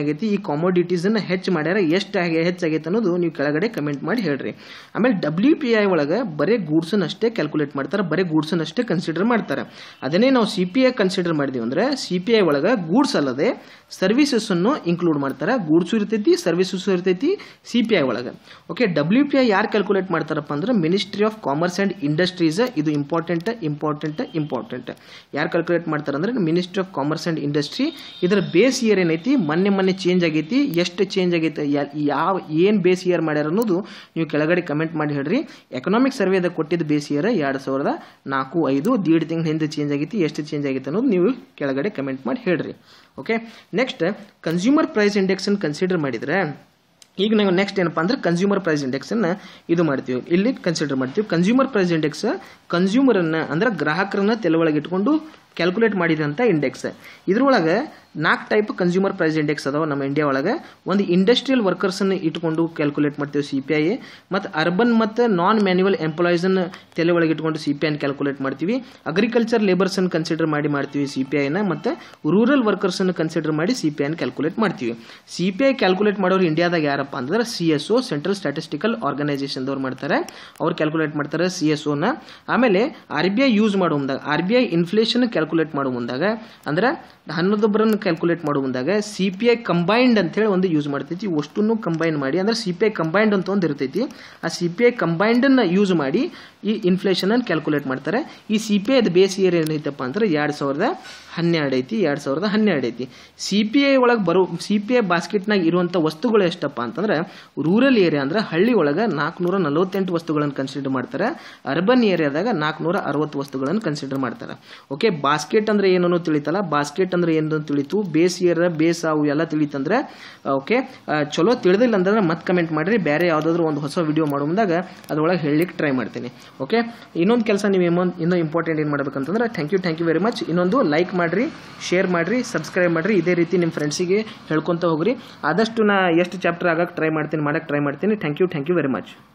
ಕಾಮೋಡಿಟೀಸನ್ನು ಹೆಚ್ಚು ಮಾಡ್ಯಾರ ಎಷ್ಟು ಆಗಿ ಹೆಚ್ಚಾಗೈತೆ ಅನ್ನೋದು ನೀವು ಕೆಳಗಡೆ ಕಮೆಂಟ್ ಮಾಡಿ ಹೇಳ್ರಿ ಆಮೇಲೆ ಡಬ್ಲ್ಯೂ ಪಿ ಐ ಒಳಗೆ ಬರೀ ಗೂಡ್ಸನ್ನ ಅಷ್ಟೇ ಕ್ಯಾಲ್ಕುಲೇಟ್ ಮಾಡ್ತಾರೆ ಬರೀ ಗೂಡ್ಸನ್ನ ಅಷ್ಟೇ ಕನ್ಸಿಡರ್ ಮಾಡ್ತಾರೆ ಅದನ್ನೇ ನಾವು ಸಿ ಪಿ ಐ ಕನ್ಸಿಡರ್ ಮಾಡಿದೀವಿ ಅಂದ್ರೆ ಸಿ ಪಿ ಐ ಒಳಗೆ ಗೂಡ್ಸ್ ಅಲ್ಲದೆ ಸರ್ವಿಸಸ್ ಅನ್ನು ಇನ್ಕ್ಲೂಡ್ ಮಾಡ್ತಾರೆ ಗೂಡ್ಸು ಇರ್ತೈತಿ ಸರ್ವಿಸಸ್ ಇರ್ತೈತಿ ಸಿ ಪಿ ಐ ಒಳಗೆ ಓಕೆ ಡಬ್ಲ್ಯೂ ಪಿ ಐ ಯಾರು ಕ್ಯಾಲ್ಕುಲೇಟ್ ಮಾಡ್ತಾರಪ್ಪ ಅಂದ್ರೆ ministry of commerce and industries ಇದು ಇಂಪಾರ್ಟೆಂಟ್ ಇಂಪಾರ್ಟೆಂಟ್ ಇಂಪಾರ್ಟೆಂಟ್ ಯಾರು ಕ್ಯಾಲ್ಕುಲೇಟ್ ಮಾಡ್ತಾರೆ ಅಂದ್ರೆ ministry of commerce and industry ಇದರ ಬೇಸ್ ಇಯರ್ ಏನೈತಿ ಮೊನ್ನೆ ಮೊನ್ನೆ ಚೇಂಜ್ ಆಗೈತಿ ಎಷ್ಟು ಚೇಂಜ್ ಆಗೈತಿ ಯಾ- ಯಾವ ಏನು ಬೇಸ್ ಇಯರ್ ಮಾಡ್ಯಾರ ಅನ್ನೋದು ನೀವು ಕೆಳಗಡೆ ಕಮೆಂಟ್ ಮಾಡಿ ಹೇಳ್ರಿ ಎಕನಾಮಿಕ್ ಸರ್ವೇದ ಕೊಟ್ಟಿದ್ದ ಬೇಸ್ ಇಯರ್ ಎರಡು ಸಾವಿರದ ನಾಲ್ಕು ಐದು ದೀಡ್ ತಿಂಗಳ ಹಿಂದೆ ಚೇಂಜ್ ಆಗೈತಿ ಎಷ್ಟು ಚೇಂಜ್ ಆಗೈತಿ ಅನ್ನೋದು ನೀವು ಕೆಳಗಡೆ ಕಮೆಂಟ್ ಮಾಡಿ ಹೇಳ್ರಿ okay next consumer price index ಅನ್ನು ಕನ್ಸಿಡರ್ ಮಾಡಿದ್ರೆ ಈಗ ನಾವು ನೆಕ್ಸ್ಟ್ ಏನಪ್ಪ ಅಂದ್ರೆ ಕನ್ಸ್ಯೂಮರ್ ಪ್ರೈಸ್ ಇಂಡೆಕ್ಸ್ ಅನ್ನ ಇದು ಮಾಡ್ತೀವಿ ಇಲ್ಲಿ ಕನ್ಸಿಡರ್ ಮಾಡ್ತೀವಿ ಕನ್ಸ್ಯೂಮರ್ ಪ್ರೈಸ್ ಇಂಡೆಕ್ಸ್ ಕನ್ಸ್ಯೂಮರ್ ಅನ್ನ ಅಂದ್ರೆ ಗ್ರಾಹಕರನ್ನ ತಲೆ ಒಳಗೆ ಇಟ್ಕೊಂಡು ಕ್ಯಾಲ್ಕುಲೇಟ್ ಮಾಡಿದಂಥ ಇಂಡೆಕ್ಸ್ ಇದ್ರೊಳಗೆ ನಾಲ್ಕು ಟೈಪ್ ಕನ್ಸ್ಯೂಮರ್ ಪ್ರೈಸ್ ಇಂಡೆಕ್ಸ್ ಅದಾವ ನಮ್ಮ ಇಂಡಿಯಾ ಒಳಗೆ ಒಂದು ಇಂಡಸ್ಟ್ರಿಯಲ್ ವರ್ಕರ್ಸನ್ನು ಇಟ್ಕೊಂಡು ಕ್ಯಾಲ್ಕುಲೇಟ್ ಮಾಡ್ತೀವಿ ಸಿ ಪಿ ಐ ಮತ್ತು ಅರ್ಬನ್ ಮತ್ತು ನಾನ್ ಮ್ಯಾನ್ಯುವಲ್ ಎಂಪ್ಲಾಯೀಸನ್ನು ತಲೆ ಒಳಗೆ ಇಟ್ಕೊಂಡು ಸಿ ಪಿ ಐನ ಕ್ಯಾಲ್ಕುಲೇಟ್ ಮಾಡ್ತೀವಿ ಅಗ್ರಿಕಲ್ಚರ್ ಲೇಬರ್ಸನ್ನು ಕನ್ಸಿಡರ್ ಮಾಡಿ ಮಾಡ್ತೀವಿ ಸಿ ಪಿ ಐನ ಮತ್ತು ರೂರಲ್ ವರ್ಕರ್ಸನ್ನು ಕನ್ಸಿಡರ್ ಮಾಡಿ ಸಿ ಪಿ ಐನ ಕ್ಯಾಲ್ಕುಲೇಟ್ ಮಾಡ್ತೀವಿ ಸಿ ಪಿ ಐ ಕ್ಯಾಲ್ಕುಲೇಟ್ ಮಾಡೋರು ಇಂಡಿಯಾದಾಗ ಯಾರಪ್ಪ ಅಂದ್ರೆ C S O central statistical ಆರ್ಗನೈಸೇಷನ್ದವ್ರು ಮಾಡ್ತಾರೆ ಅವ್ರು ಕ್ಯಾಲ್ಕುಲೇಟ್ ಮಾಡ್ತಾರೆ ಸಿ ಎಸ್ ಒನ ಆಮೇಲೆ ಆರ್ ಬಿ ಐ ಯೂಸ್ ಮಾಡೋ ಮುಂದಾಗ R B I inflation calculate ಮಾಡೋ ಮುಂದಾಗ ಅಂದ್ರೆ ಹನ್ನೊಂದೊಬ್ಬರನ್ನು ಕ್ಯಾಲ್ಕುಲೇಟ್ ಮಾಡೋ ಮುಂದಾಗ ಸಿ ಪಿ ಐ ಕಂಬೈನ್ಡ್ ಅಂತೇಳಿ ಒಂದು ಯೂಸ್ ಮಾಡ್ತೈತಿ ಅಷ್ಟನ್ನು ಕಂಬೈನ್ ಮಾಡಿ ಅಂದ್ರೆ ಸಿ ಪಿ ಐ ಕಂಬೈನ್ಡ್ ಅಂತ ಒಂದು ಇರ್ತೈತಿ ಆ ಸಿ ಪಿ ಐ ಕಂಬೈನ್ಡನ್ನು ಯೂಸ್ ಮಾಡಿ ಈ ಇನ್ಫ್ಲೇಷನ್ ಅನ್ನು ಕ್ಯಾಲ್ಕುಲೇಟ್ ಮಾಡ್ತಾರೆ ಈ ಸಿ ಪಿ ಐದ ಬೇಸ್ ಇಯರ್ ಏನೈತಪ್ಪ ಅಂದ್ರೆ ಎರಡು ಸಾವಿರದ ಹನ್ನೆರಡು ಐತಿ ಎರಡು ಸಾವಿರದ ಹನ್ನೆರಡು ಐತಿ ಸಿ ಪಿ ಐ ಒಳಗೆ ಬರೋ ಸಿ ಪಿ ಐ ಬಾಸ್ಕೆಟ್ನಾಗ ಇರುವಂಥ ವಸ್ತುಗಳು ಎಷ್ಟಪ್ಪ ಅಂತಂದ್ರೆ ರೂರಲ್ ಏರಿಯಾ ಅಂದ್ರೆ ಹಳ್ಳಿ ಒಳಗೆ ನಾಲ್ಕುನೂರ ನಲವತ್ತೆಂಟು ವಸ್ತುಗಳನ್ನು ಕನ್ಸಿಡರ್ ಮಾಡ್ತಾರೆ ಅರ್ಬನ್ ಏರಿಯಾದಾಗ ನಾಲ್ಕುನೂರ ಅರವತ್ತು ವಸ್ತುಗಳನ್ನು ಕನ್ಸಿಡರ್ ಮಾಡ್ತಾರೆ ಓಕೆ ಬಾಸ್ಕೆಟ್ ಅಂದ್ರೆ ಏನನ್ನು ತಿಳಿತಲ್ಲ ಬಾಸ್ಕೆಟ್ ಅಂದ್ರೆ ಏನು ತಿಳಿತು ಬೇಸ್ ಇಯರ್ ಬೇಸ್ ಅವು ಎಲ್ಲ ತಿಳಿತಂದ್ರೆ ಓಕೆ ಚಲೋ ತಿಳಿದಿಲ್ಲ ಅಂದ್ರೆ ಮತ್ತೆ ಕಮೆಂಟ್ ಮಾಡ್ರಿ ಬೇರೆ ಯಾವುದಾದ್ರೂ ಒಂದು ಹೊಸ ವಿಡಿಯೋ ಮಾಡೋ ಮುಂದಾಗ ಅದ್ರೊಳಗೆ ಹೇಳಲಿಕ್ಕೆ ಟ್ರೈ ಮಾಡ್ತೀನಿ ಓಕೆ ಇನ್ನೊಂದು ಕೆಲಸ ನೀವು ಇನ್ನೊಂದು ಇನ್ನೂ ಇಂಪಾರ್ಟೆಂಟ್ ಏನು ಮಾಡ್ಬೇಕಂತಂದ್ರೆ thank you thank you very much ಇನ್ನೊಂದು ಲೈಕ್ ಮಾಡಿರಿ ಶೇರ್ ಮಾಡಿರಿ ಸಬ್ಸ್ಕ್ರೈಬ್ ಮಾಡಿರಿ ಇದೇ ರೀತಿ ನಿಮ್ಮ ಫ್ರೆಂಡ್ಸಿಗೆ ಹೇಳ್ಕೊತ ಹೋಗ್ರಿ ಆದಷ್ಟು ನಾ ಎಷ್ಟು ಚಾಪ್ಟರ್ ಆಗಕ್ಕೆ ಟ್ರೈ ಮಾಡ್ತೀನಿ ಮಾಡಕ್ಕೆ ಟ್ರೈ ಮಾಡ್ತೀನಿ thank you thank you very much